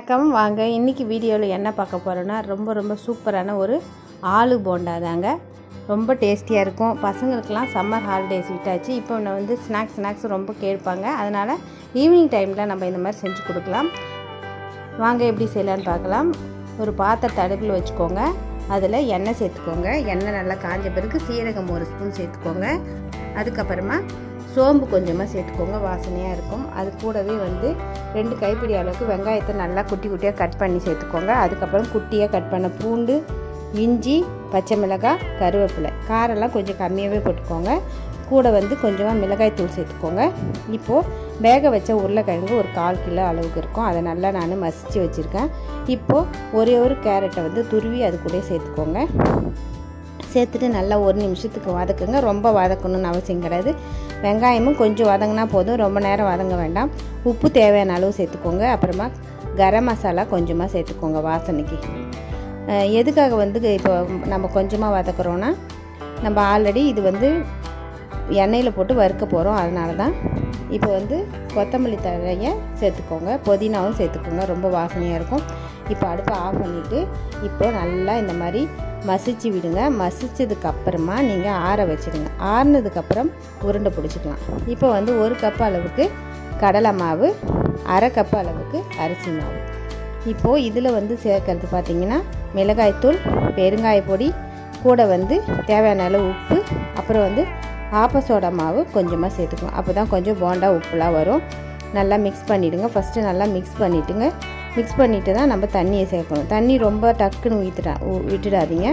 வணக்கம் வாங்க இன்றைக்கி வீடியோவில் என்ன பார்க்க போகிறோன்னா ரொம்ப ரொம்ப சூப்பரான ஒரு ஆலு போண்டா தாங்க ரொம்ப டேஸ்டியாக இருக்கும் பசங்களுக்கெல்லாம் சம்மர் ஹாலிடேஸ் விட்டாச்சு இப்போ நான் வந்து ஸ்நாக்ஸ் ஸ்நாக்ஸ் ரொம்ப கேட்பாங்க அதனால் ஈவினிங் டைமில் நம்ம இந்த மாதிரி செஞ்சு கொடுக்கலாம் வாங்க எப்படி செய்யலான்னு பார்க்கலாம் ஒரு பாத்திரத்தை அடுப்பில் வச்சுக்கோங்க அதில் எண்ணெய் சேர்த்துக்கோங்க எண்ணெய் நல்லா காஞ்ச பிறகு சீரகம் ஒரு ஸ்பூன் சேர்த்துக்கோங்க அதுக்கப்புறமா சோம்பு கொஞ்சமாக சேர்த்துக்கோங்க வாசனையாக இருக்கும் அது கூடவே வந்து ரெண்டு கைப்பிடி அளவுக்கு வெங்காயத்தை நல்லா குட்டி குட்டியாக கட் பண்ணி சேர்த்துக்கோங்க அதுக்கப்புறம் குட்டியாக கட் பண்ண பூண்டு இஞ்சி பச்சை மிளகாய் கருவேப்பிலை காரெல்லாம் கொஞ்சம் கம்மியாகவே போட்டுக்கோங்க கூட வந்து கொஞ்சமாக மிளகாய் தூள் சேர்த்துக்கோங்க இப்போது வேக வச்ச உருளைக்கிழங்கு ஒரு கால் கிலோ அளவுக்கு இருக்கும் அதை நல்லா நான் மசித்து வச்சுருக்கேன் இப்போது ஒரே ஒரு கேரட்டை வந்து துருவி அது கூட சேர்த்துக்கோங்க சேர்த்துட்டு நல்லா ஒரு நிமிஷத்துக்கு வதக்குங்க ரொம்ப வதக்கணும்னு அவசியம் கிடையாது வெங்காயமும் கொஞ்சம் வதங்கினா போதும் ரொம்ப நேரம் வதங்க வேண்டாம் உப்பு தேவையான அளவு சேர்த்துக்கோங்க அப்புறமா கரம் மசாலா கொஞ்சமாக சேர்த்துக்கோங்க வாசனைக்கு எதுக்காக வந்து இப்போ நம்ம கொஞ்சமாக வதக்குறோன்னா நம்ம ஆல்ரெடி இது வந்து எண்ணெயில் போட்டு வறுக்க போகிறோம் அதனால தான் இப்போ வந்து கொத்தமல்லி தழையை சேர்த்துக்கோங்க புதினாவும் சேர்த்துக்கோங்க ரொம்ப வாசனையாக இருக்கும் இப்போ அடுப்பை ஆஃப் பண்ணிவிட்டு இப்போ நல்லா இந்த மாதிரி மசிச்சு விடுங்க மசித்ததுக்கு அப்புறமா நீங்கள் ஆற வச்சுடுங்க ஆறுனதுக்கப்புறம் உருண்டை பிடிச்சிக்கலாம் இப்போ வந்து ஒரு கப் அளவுக்கு கடலை மாவு அரை கப் அளவுக்கு அரிசி மாவு இப்போது இதில் வந்து சேர்க்கறது பார்த்திங்கன்னா மிளகாய்த்தூள் பெருங்காய பொடி கூட வந்து தேவையான அளவு உப்பு அப்புறம் வந்து ஆப்பசோடா மாவு கொஞ்சமாக சேர்த்துக்கணும் அப்போ தான் கொஞ்சம் போண்டா உப்புலாம் வரும் நல்லா மிக்ஸ் பண்ணிவிடுங்க ஃபஸ்ட்டு நல்லா மிக்ஸ் பண்ணிவிட்டுங்க மிக்ஸ் பண்ணிவிட்டு தான் நம்ம தண்ணியை சேர்க்கணும் தண்ணி ரொம்ப டக்குன்னு ஊற்றிடா விட்டுடாதீங்க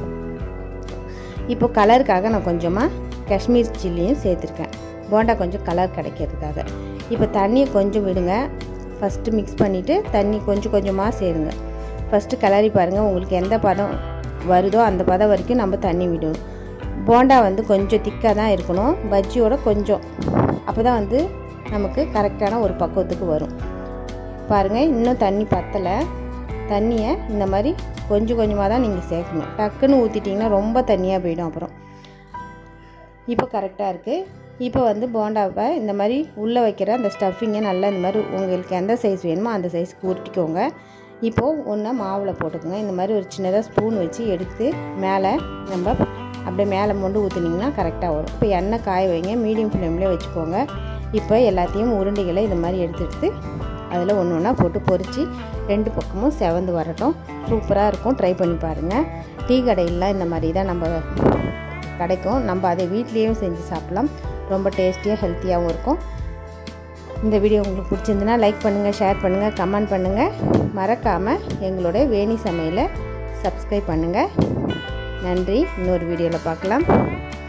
இப்போ கலருக்காக நான் கொஞ்சமாக காஷ்மீர் சில்லியும் சேர்த்துருக்கேன் போண்டா கொஞ்சம் கலர் கிடைக்கிறதுக்காக இப்போ தண்ணியை கொஞ்சம் விடுங்க ஃபஸ்ட்டு மிக்ஸ் பண்ணிவிட்டு தண்ணி கொஞ்சம் கொஞ்சமாக சேருங்க ஃபஸ்ட்டு கிளறி பாருங்கள் உங்களுக்கு எந்த பதம் வருதோ அந்த பதம் வரைக்கும் நம்ம தண்ணி விடணும் போண்டா வந்து கொஞ்சம் திக்காக தான் இருக்கணும் பஜ்ஜியோட கொஞ்சம் அப்போ தான் வந்து நமக்கு கரெக்டான ஒரு பக்குவத்துக்கு வரும் பாருங்கள் இன்னும் தண்ணி பத்தலை தண்ணியை இந்த மாதிரி கொஞ்சம் கொஞ்சமாக தான் நீங்கள் சேர்க்கணும் டக்குன்னு ஊற்றிட்டிங்கன்னா ரொம்ப தண்ணியாக போயிடும் அப்புறம் இப்போ கரெக்டாக இருக்குது இப்போ வந்து போண்டாவை இந்த மாதிரி உள்ளே வைக்கிற அந்த ஸ்டஃபிங்கை நல்லா இந்த மாதிரி உங்களுக்கு எந்த சைஸ் வேணுமோ அந்த சைஸ்க்கு உருட்டிக்கோங்க இப்போது ஒன்று மாவில் போட்டுக்கோங்க இந்த மாதிரி ஒரு சின்னதாக ஸ்பூன் வச்சு எடுத்து மேலே நம்ம அப்படியே மேலே மொண்டு ஊற்றுனீங்கன்னா கரெக்டாக வரும் இப்போ எண்ணெய் காய வைங்க மீடியம் ஃப்ளேம்லேயே வச்சுக்கோங்க இப்போ எல்லாத்தையும் உருண்டைகளை இந்த மாதிரி எடுத்து எடுத்து அதில் ஒன்று ஒன்றா போட்டு பொறிச்சு ரெண்டு பக்கமும் செவந்து வரட்டும் சூப்பராக இருக்கும் ட்ரை பண்ணி பாருங்கள் டீ கடையிலாம் இந்த மாதிரி தான் நம்ம கிடைக்கும் நம்ம அதை வீட்லேயும் செஞ்சு சாப்பிட்லாம் ரொம்ப டேஸ்டியாக ஹெல்த்தியாகவும் இருக்கும் இந்த வீடியோ உங்களுக்கு பிடிச்சிருந்துன்னா லைக் பண்ணுங்கள் ஷேர் பண்ணுங்கள் கமெண்ட் பண்ணுங்கள் மறக்காமல் எங்களோட வேணி சமையலை சப்ஸ்கிரைப் பண்ணுங்கள் நன்றி இன்னொரு வீடியோவில் பார்க்கலாம்